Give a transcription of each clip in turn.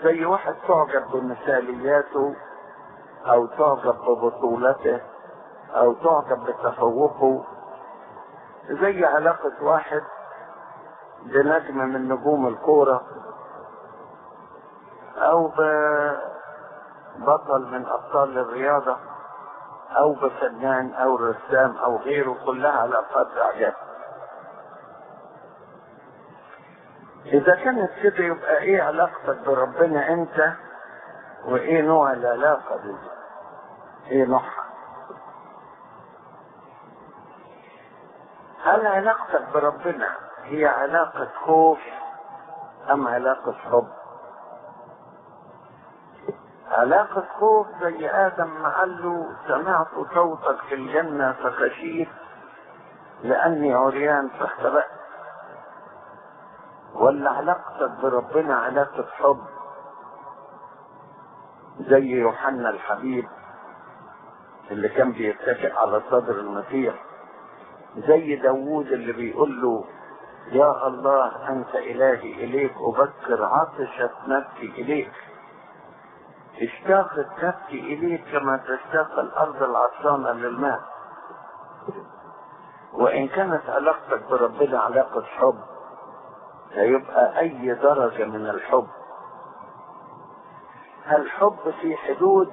زي واحد تعجب بمثالياته او تعجب ببطولته او تعجب بتفوقه زي علاقة واحد بنجم من نجوم الكورة او ببطل من ابطال الرياضة او بفنان او رسام او غيره كلها علاقات اعجاب اذا كانت كده يبقى ايه علاقتك بربنا انت وايه نوع العلاقة دي ايه نوعها هل علاقتك بربنا هي علاقة خوف ام علاقة حب علاقة خوف زي آدم ما قال له سمعت صوتك في الجنة فخشيت لأني عريان فاختبأت ولا علاقتك بربنا علاقة حب زي يوحنا الحبيب اللي كان بيتكئ على صدر المسيح زي داوود اللي بيقول له يا الله أنت إلهي إليك أبكر عطشت نفسي إليك اشتاقت نفسي إليك كما تشتاق الأرض العطشانة للماء وإن كانت علاقتك بربنا علاقة حب هيبقى أي درجة من الحب هل حب في حدود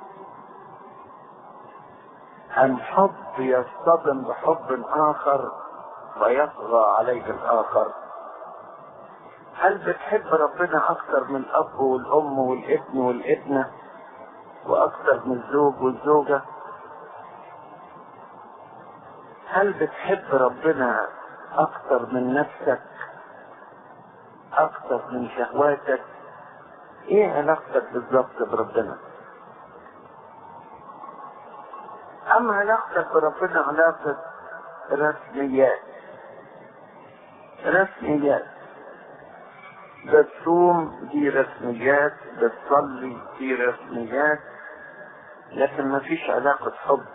أم حب يصطدم بحب آخر فيطغى عليه الآخر هل بتحب ربنا أكثر من الأب والأم والابن والابنة وأكثر من الزوج والزوجة هل بتحب ربنا أكثر من نفسك أكثر من شهواتك إيه علاقتك بالظبط بربنا أما علاقتك بربنا علاقة رسميات رسميات بتصوم دي رسميات بتصلي دي رسميات لكن ما فيش علاقة حب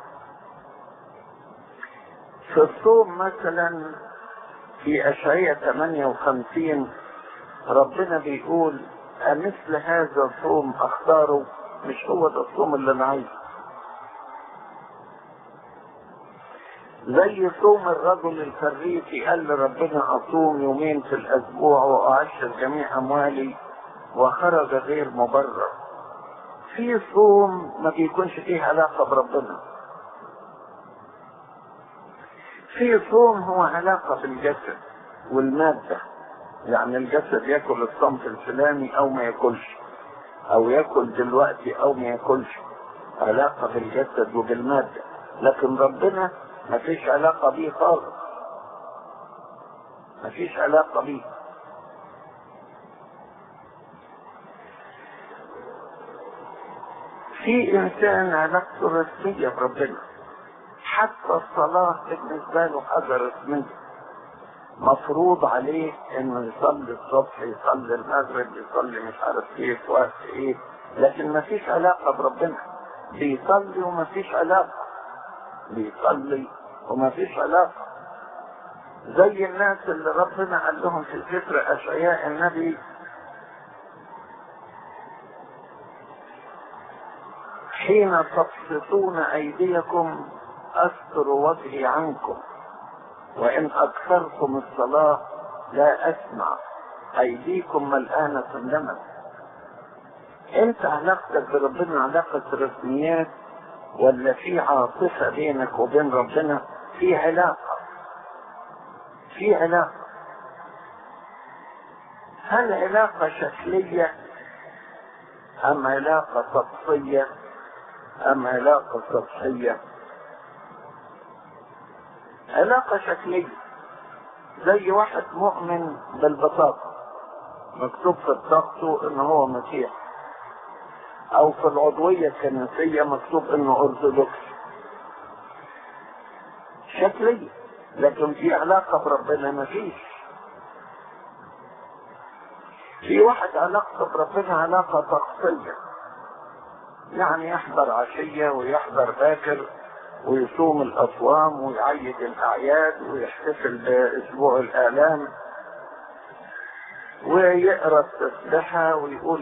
في الصوم مثلا في أشعية 58 ربنا بيقول أمثل هذا الصوم أختاره مش هو ده الصوم اللي أنا عايزه زي صوم الرجل الفريسي قال لربنا اصوم يومين في الاسبوع واعشر جميع اموالي وخرج غير مبرر في صوم ما بيكونش فيه علاقة بربنا في صوم هو علاقة بالجسد والمادة يعني الجسد ياكل الصنف الفلاني او ما ياكلش او ياكل دلوقتي او ما ياكلش علاقة بالجسد وبالمادة لكن ربنا ما فيش علاقة بيه خالص ما فيش علاقة بيه في انسان علاقته رسمية بربنا حتى الصلاة بالنسبة له حاجة رسمية مفروض عليه انه يصلي الصبح يصلي المغرب يصلي مش عارف ايه في وقت ايه لكن ما فيش علاقة بربنا بيصلي وما فيش علاقة بيصلي وما فيش علاقة زي الناس اللي ربنا قال لهم في ذكر أشعياء النبي حين تبسطون أيديكم أستر وجهي عنكم وإن أكثرتم الصلاة لا أسمع أيديكم ملآنة دما أنت علاقتك بربنا علاقة رسميات ولا في عاطفة بينك وبين ربنا في علاقة في علاقة هل علاقة شكلية أم علاقة سطحية أم علاقة سطحية علاقة شكلية زي واحد مؤمن بالبطاقة مكتوب في بطاقته ان هو مسيح او في العضوية الكنسية مكتوب انه ارثوذكس شكلية لكن في علاقة بربنا مفيش في واحد علاقته بربنا علاقة طقسية يعني يحضر عشية ويحضر باكر ويصوم الأصوام ويعيد الأعياد ويحتفل بأسبوع الآلام ويقرأ التسبحة ويقول